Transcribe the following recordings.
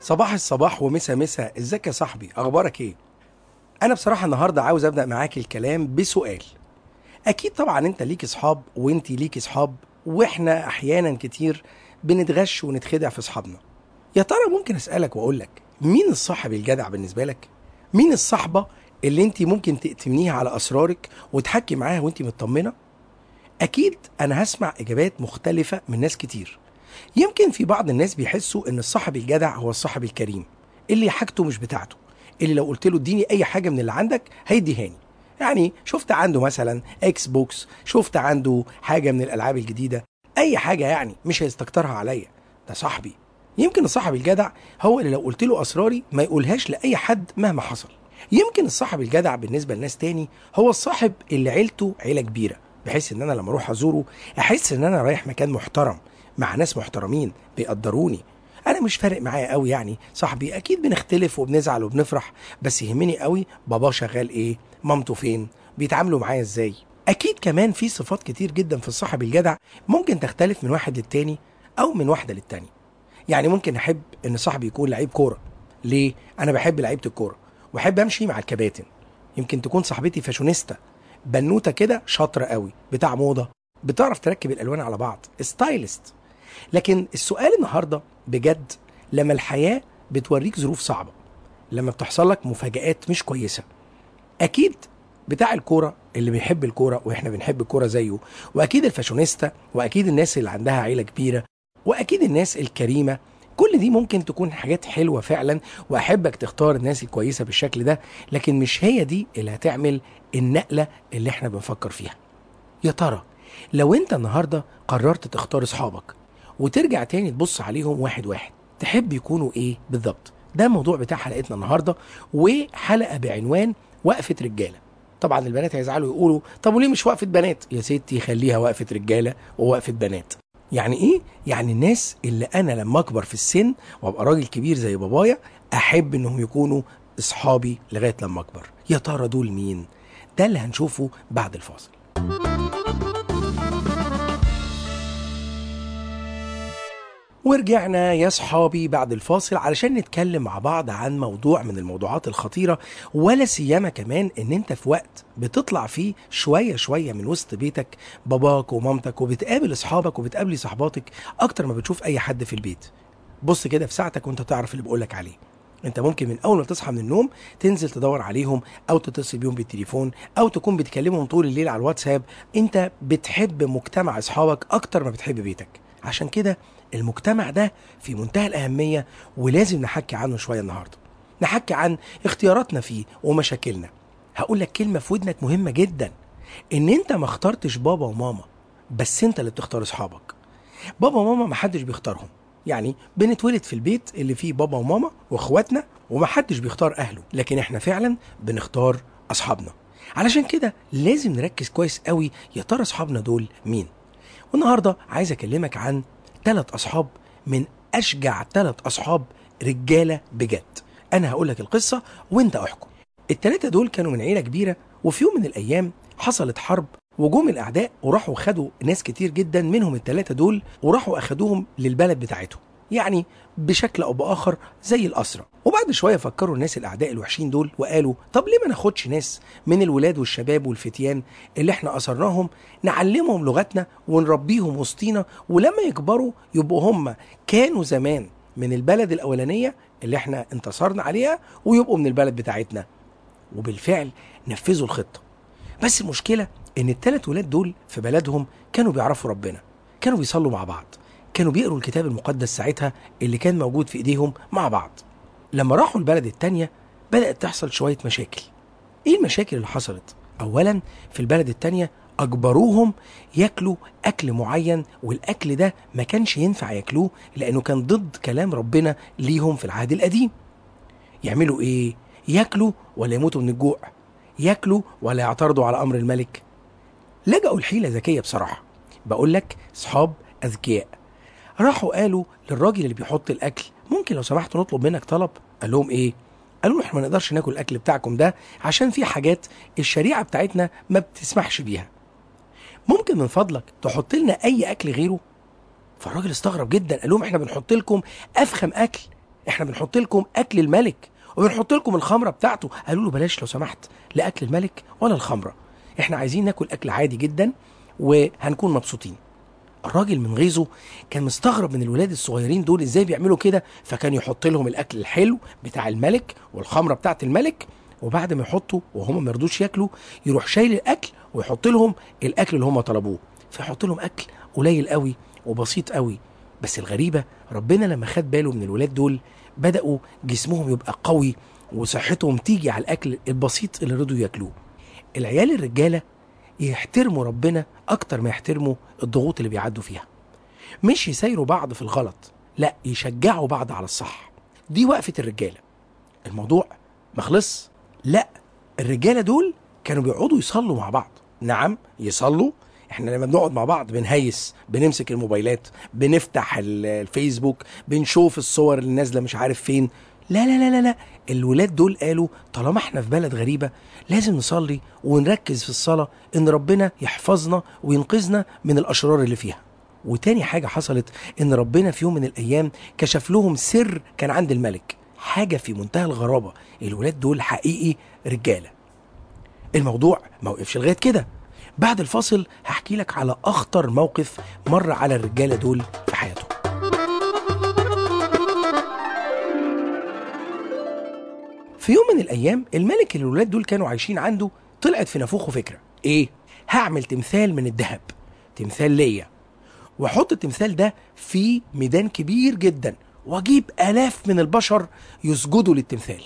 صباح الصباح ومسا مسا ازيك يا صاحبي اخبارك ايه انا بصراحه النهارده عاوز ابدا معاك الكلام بسؤال اكيد طبعا انت ليك اصحاب وانت ليك اصحاب واحنا احيانا كتير بنتغش ونتخدع في اصحابنا يا ترى ممكن اسالك واقول لك مين الصاحب الجدع بالنسبه لك مين الصاحبه اللي انت ممكن تأتمنيها على اسرارك وتحكي معاها وانت مطمنه اكيد انا هسمع اجابات مختلفه من ناس كتير يمكن في بعض الناس بيحسوا ان الصاحب الجدع هو الصاحب الكريم اللي حاجته مش بتاعته اللي لو قلت له اديني اي حاجه من اللي عندك هيديهاني يعني شفت عنده مثلا اكس بوكس شفت عنده حاجه من الالعاب الجديده اي حاجه يعني مش هيستكترها عليا ده صاحبي يمكن الصاحب الجدع هو اللي لو قلت له اسراري ما يقولهاش لاي حد مهما حصل يمكن الصاحب الجدع بالنسبه لناس تاني هو الصاحب اللي عيلته عيله كبيره بحيث ان انا لما اروح ازوره احس ان انا رايح مكان محترم مع ناس محترمين بيقدروني انا مش فارق معايا قوي يعني صاحبي اكيد بنختلف وبنزعل وبنفرح بس يهمني قوي باباه شغال ايه مامته فين بيتعاملوا معايا ازاي اكيد كمان في صفات كتير جدا في الصاحب الجدع ممكن تختلف من واحد للتاني او من واحده للتانيه يعني ممكن احب ان صاحبي يكون لعيب كوره ليه انا بحب لعيبه الكوره واحب امشي مع الكباتن يمكن تكون صاحبتي فاشونيستا بنوته كده شاطره قوي بتاع موضه بتعرف تركب الالوان على بعض ستايلست لكن السؤال النهارده بجد لما الحياه بتوريك ظروف صعبه لما بتحصل لك مفاجآت مش كويسه اكيد بتاع الكوره اللي بيحب الكوره واحنا بنحب الكوره زيه واكيد الفاشونيستا واكيد الناس اللي عندها عيله كبيره واكيد الناس الكريمه كل دي ممكن تكون حاجات حلوه فعلا واحبك تختار الناس الكويسه بالشكل ده لكن مش هي دي اللي هتعمل النقله اللي احنا بنفكر فيها يا ترى لو انت النهارده قررت تختار اصحابك وترجع تاني تبص عليهم واحد واحد تحب يكونوا ايه بالظبط ده الموضوع بتاع حلقتنا النهارده وحلقه بعنوان وقفه رجاله طبعا البنات هيزعلوا يقولوا طب وليه مش وقفه بنات يا ستي خليها وقفه رجاله ووقفه بنات يعني ايه يعني الناس اللي انا لما اكبر في السن وابقى راجل كبير زي بابايا احب انهم يكونوا اصحابي لغايه لما اكبر يا ترى دول مين ده اللي هنشوفه بعد الفاصل ورجعنا يا صحابي بعد الفاصل علشان نتكلم مع بعض عن موضوع من الموضوعات الخطيرة ولا سيما كمان ان انت في وقت بتطلع فيه شوية شوية من وسط بيتك باباك ومامتك وبتقابل اصحابك وبتقابلي صحباتك اكتر ما بتشوف اي حد في البيت بص كده في ساعتك وانت تعرف اللي بقولك عليه انت ممكن من اول ما تصحى من النوم تنزل تدور عليهم او تتصل بيهم بالتليفون او تكون بتكلمهم طول الليل على الواتساب انت بتحب مجتمع اصحابك اكتر ما بتحب بيتك عشان كده المجتمع ده في منتهى الأهمية ولازم نحكي عنه شوية النهاردة نحكي عن اختياراتنا فيه ومشاكلنا هقول لك كلمة في ودنك مهمة جدا ان انت ما اخترتش بابا وماما بس انت اللي بتختار اصحابك بابا وماما ما حدش بيختارهم يعني بنتولد في البيت اللي فيه بابا وماما واخواتنا وما حدش بيختار اهله لكن احنا فعلا بنختار اصحابنا علشان كده لازم نركز كويس قوي يا ترى اصحابنا دول مين والنهارده عايز اكلمك عن ثلاث اصحاب من اشجع ثلاث اصحاب رجاله بجد انا هقول لك القصه وانت احكم الثلاثه دول كانوا من عيله كبيره وفي يوم من الايام حصلت حرب وجوم الاعداء وراحوا خدوا ناس كتير جدا منهم الثلاثه دول وراحوا اخدوهم للبلد بتاعتهم يعني بشكل او باخر زي الاسرى وبعد شويه فكروا الناس الاعداء الوحشين دول وقالوا طب ليه ما ناخدش ناس من الولاد والشباب والفتيان اللي احنا اثرناهم نعلمهم لغتنا ونربيهم وسطينا ولما يكبروا يبقوا هم كانوا زمان من البلد الاولانيه اللي احنا انتصرنا عليها ويبقوا من البلد بتاعتنا وبالفعل نفذوا الخطه بس المشكله ان الثلاث ولاد دول في بلدهم كانوا بيعرفوا ربنا كانوا بيصلوا مع بعض كانوا بيقروا الكتاب المقدس ساعتها اللي كان موجود في ايديهم مع بعض لما راحوا البلد التانية بدأت تحصل شوية مشاكل ايه المشاكل اللي حصلت اولا في البلد التانية اجبروهم ياكلوا اكل معين والاكل ده ما كانش ينفع ياكلوه لانه كان ضد كلام ربنا ليهم في العهد القديم يعملوا ايه ياكلوا ولا يموتوا من الجوع ياكلوا ولا يعترضوا على امر الملك لجأوا الحيلة ذكية بصراحة بقول لك صحاب أذكياء راحوا قالوا للراجل اللي بيحط الأكل ممكن لو سمحت نطلب منك طلب قال لهم إيه قالوا له احنا ما نقدرش ناكل الاكل بتاعكم ده عشان في حاجات الشريعه بتاعتنا ما بتسمحش بيها ممكن من فضلك تحط لنا اي اكل غيره فالراجل استغرب جدا قال لهم احنا بنحط لكم افخم اكل احنا بنحط لكم اكل الملك وبنحط لكم الخمره بتاعته قالوا له بلاش لو سمحت لا اكل الملك ولا الخمره احنا عايزين ناكل اكل عادي جدا وهنكون مبسوطين الراجل من غيظه كان مستغرب من الولاد الصغيرين دول ازاي بيعملوا كده فكان يحط لهم الاكل الحلو بتاع الملك والخمره بتاعت الملك وبعد ما يحطوا وهم ما يرضوش ياكلوا يروح شايل الاكل ويحط لهم الاكل اللي هم طلبوه فيحط لهم اكل قليل قوي وبسيط قوي بس الغريبه ربنا لما خد باله من الولاد دول بداوا جسمهم يبقى قوي وصحتهم تيجي على الاكل البسيط اللي رضوا ياكلوه العيال الرجاله يحترموا ربنا اكتر ما يحترموا الضغوط اللي بيعدوا فيها مش يسايروا بعض في الغلط لا يشجعوا بعض على الصح دي وقفه الرجاله الموضوع ما خلص لا الرجاله دول كانوا بيقعدوا يصلوا مع بعض نعم يصلوا احنا لما بنقعد مع بعض بنهيس بنمسك الموبايلات بنفتح ال- الفيسبوك بنشوف الصور اللي نازله مش عارف فين لا لا لا لا لا الولاد دول قالوا طالما احنا في بلد غريبه لازم نصلي ونركز في الصلاه ان ربنا يحفظنا وينقذنا من الاشرار اللي فيها وتاني حاجه حصلت ان ربنا في يوم من الايام كشف لهم سر كان عند الملك حاجه في منتهى الغرابه الولاد دول حقيقي رجاله الموضوع ما وقفش لغايه كده بعد الفاصل هحكي لك على اخطر موقف مر على الرجاله دول في حياتهم في يوم من الايام الملك اللي الولاد دول كانوا عايشين عنده طلعت في نافوخه فكره ايه هعمل تمثال من الذهب تمثال ليا واحط التمثال ده في ميدان كبير جدا واجيب الاف من البشر يسجدوا للتمثال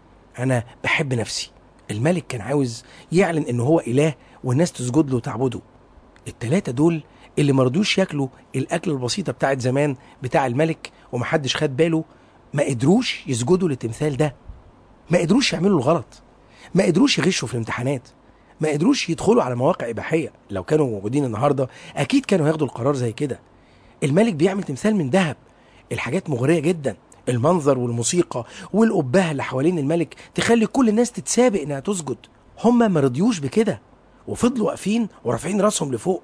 انا بحب نفسي الملك كان عاوز يعلن ان هو اله والناس تسجد له وتعبده التلاتة دول اللي مرضوش ياكلوا الاكل البسيطه بتاعت زمان بتاع الملك ومحدش خد باله ما قدروش يسجدوا للتمثال ده ما قدروش يعملوا الغلط ما قدروش يغشوا في الامتحانات ما قدروش يدخلوا على مواقع اباحيه لو كانوا موجودين النهارده اكيد كانوا هياخدوا القرار زي كده الملك بيعمل تمثال من ذهب الحاجات مغريه جدا المنظر والموسيقى والقبهه اللي حوالين الملك تخلي كل الناس تتسابق انها تسجد هم ما رضيوش بكده وفضلوا واقفين ورافعين راسهم لفوق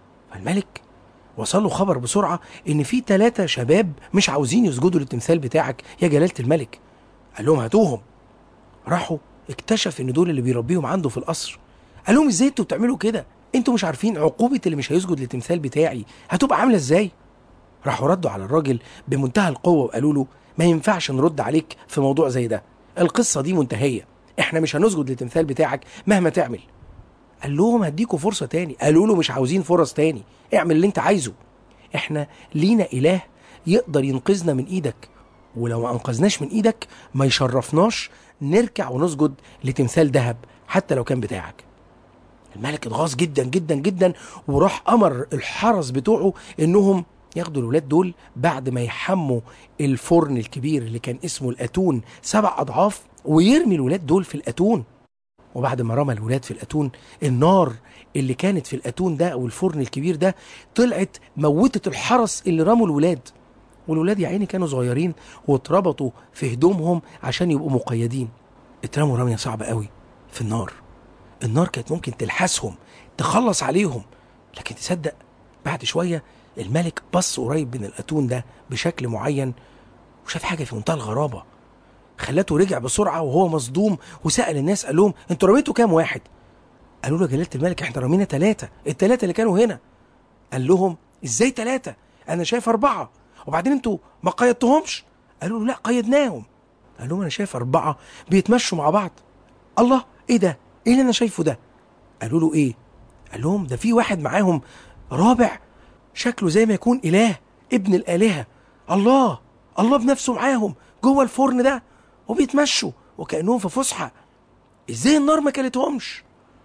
فالملك وصل له خبر بسرعه ان في ثلاثه شباب مش عاوزين يسجدوا للتمثال بتاعك يا جلاله الملك قال لهم هاتوهم راحوا اكتشف ان دول اللي بيربيهم عنده في القصر قال لهم ازاي انتوا بتعملوا كده انتوا مش عارفين عقوبه اللي مش هيسجد للتمثال بتاعي هتبقى عامله ازاي راحوا ردوا على الراجل بمنتهى القوه وقالوا له ما ينفعش نرد عليك في موضوع زي ده القصه دي منتهيه احنا مش هنسجد للتمثال بتاعك مهما تعمل قال لهم هديكوا فرصه تاني قالوا له مش عاوزين فرص تاني اعمل اللي انت عايزه احنا لينا اله يقدر ينقذنا من ايدك ولو ما انقذناش من ايدك ما يشرفناش نركع ونسجد لتمثال ذهب حتى لو كان بتاعك الملك اتغاظ جدا جدا جدا وراح امر الحرس بتوعه انهم ياخدوا الولاد دول بعد ما يحموا الفرن الكبير اللي كان اسمه الاتون سبع اضعاف ويرمي الولاد دول في الاتون وبعد ما رمى الولاد في الاتون النار اللي كانت في الاتون ده او الفرن الكبير ده طلعت موتت الحرس اللي رموا الولاد والولاد يا عيني كانوا صغيرين واتربطوا في هدومهم عشان يبقوا مقيدين اترموا رميه صعبه قوي في النار النار كانت ممكن تلحسهم تخلص عليهم لكن تصدق بعد شويه الملك بص قريب من الاتون ده بشكل معين وشاف حاجه في منتهى الغرابه خلته رجع بسرعه وهو مصدوم وسال الناس قال لهم انتوا رميتوا كام واحد قالوا له يا جلاله الملك احنا رمينا ثلاثه الثلاثه اللي كانوا هنا قال لهم ازاي ثلاثه انا شايف اربعه وبعدين انتوا ما قيدتهمش قالوا له لا قيدناهم قال لهم انا شايف اربعه بيتمشوا مع بعض الله ايه ده ايه اللي انا شايفه ده قالوا له ايه قال لهم ده في واحد معاهم رابع شكله زي ما يكون اله ابن الالهه الله الله بنفسه معاهم جوه الفرن ده وبيتمشوا وكانهم في فسحه ازاي النار ما كلتهمش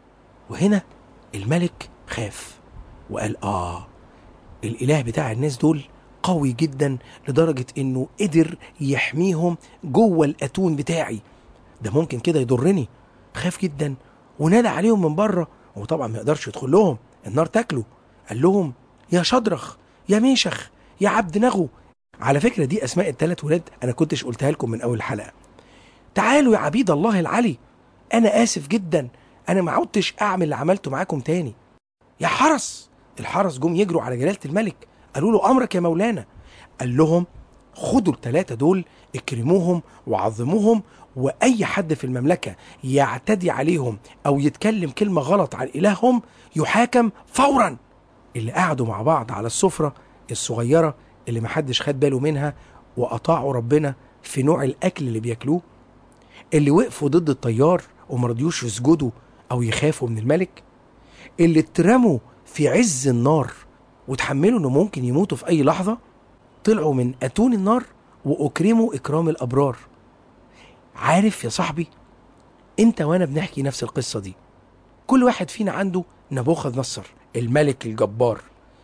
وهنا الملك خاف وقال اه الاله بتاع الناس دول قوي جدا لدرجه انه قدر يحميهم جوه الاتون بتاعي ده ممكن كده يضرني خاف جدا ونادى عليهم من بره وطبعا ما يقدرش يدخل لهم النار تاكله قال لهم يا شدرخ يا ميشخ يا عبد نغو على فكره دي اسماء الثلاث ولاد انا كنتش قلتها لكم من اول حلقه تعالوا يا عبيد الله العلي انا اسف جدا انا ما عدتش اعمل اللي عملته معاكم تاني يا حرس الحرس جم يجروا على جلاله الملك قالوا له امرك يا مولانا قال لهم خدوا الثلاثه دول اكرموهم وعظموهم واي حد في المملكه يعتدي عليهم او يتكلم كلمه غلط عن الههم يحاكم فورا اللي قعدوا مع بعض على السفره الصغيره اللي محدش خد باله منها واطاعوا ربنا في نوع الاكل اللي بياكلوه اللي وقفوا ضد الطيار ومرضيوش يسجدوا او يخافوا من الملك اللي اترموا في عز النار وتحملوا انه ممكن يموتوا في اي لحظه طلعوا من اتون النار واكرموا اكرام الابرار عارف يا صاحبي انت وانا بنحكي نفس القصه دي كل واحد فينا عنده نبوخذ نصر الملك الجبار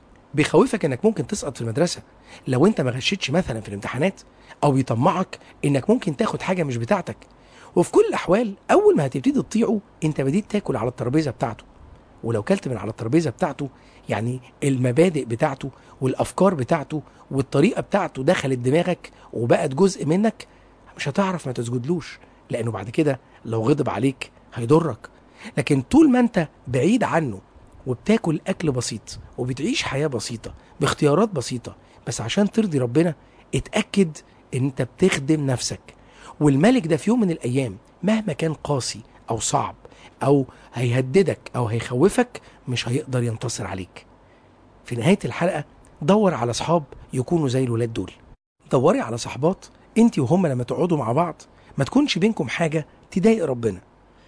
بيخوفك انك ممكن تسقط في المدرسه لو انت ما غشيتش مثلا في الامتحانات او بيطمعك انك ممكن تاخد حاجه مش بتاعتك وفي كل الاحوال اول ما هتبتدي تطيعه انت بديت تاكل على الترابيزه بتاعته ولو كلت من على الترابيزه بتاعته يعني المبادئ بتاعته والافكار بتاعته والطريقه بتاعته دخلت دماغك وبقت جزء منك مش هتعرف ما تسجدلوش لانه بعد كده لو غضب عليك هيضرك لكن طول ما انت بعيد عنه وبتاكل اكل بسيط وبتعيش حياه بسيطه باختيارات بسيطه بس عشان ترضي ربنا اتاكد ان انت بتخدم نفسك والملك ده في يوم من الايام مهما كان قاسي او صعب او هيهددك او هيخوفك مش هيقدر ينتصر عليك في نهايه الحلقه دور على اصحاب يكونوا زي الولاد دول دوري على صحبات انت وهم لما تقعدوا مع بعض ما تكونش بينكم حاجه تضايق ربنا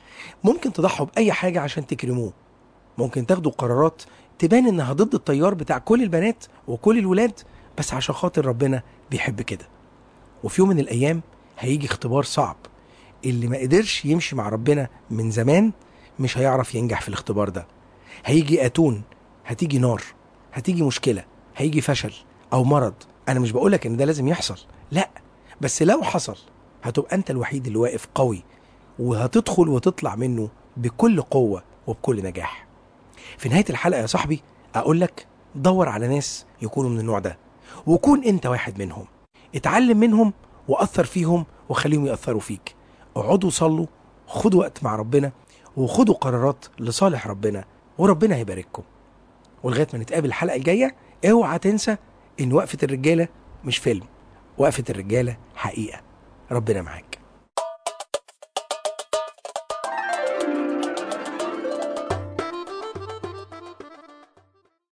ممكن تضحوا باي حاجه عشان تكرموه ممكن تاخدوا قرارات تبان انها ضد التيار بتاع كل البنات وكل الولاد بس عشان خاطر ربنا بيحب كده وفي يوم من الايام هيجي اختبار صعب اللي ما قدرش يمشي مع ربنا من زمان مش هيعرف ينجح في الاختبار ده هيجي اتون هتيجي نار هتيجي مشكله هيجي فشل او مرض انا مش بقولك ان ده لازم يحصل لا بس لو حصل هتبقى انت الوحيد اللي واقف قوي وهتدخل وتطلع منه بكل قوه وبكل نجاح في نهايه الحلقه يا صاحبي اقول لك دور على ناس يكونوا من النوع ده وكون انت واحد منهم اتعلم منهم واثر فيهم وخليهم ياثروا فيك اقعدوا صلوا خدوا وقت مع ربنا وخدوا قرارات لصالح ربنا وربنا هيبارككم ولغايه ما نتقابل الحلقه الجايه اوعى تنسى ان وقفه الرجاله مش فيلم وقفه الرجاله حقيقه ربنا معاك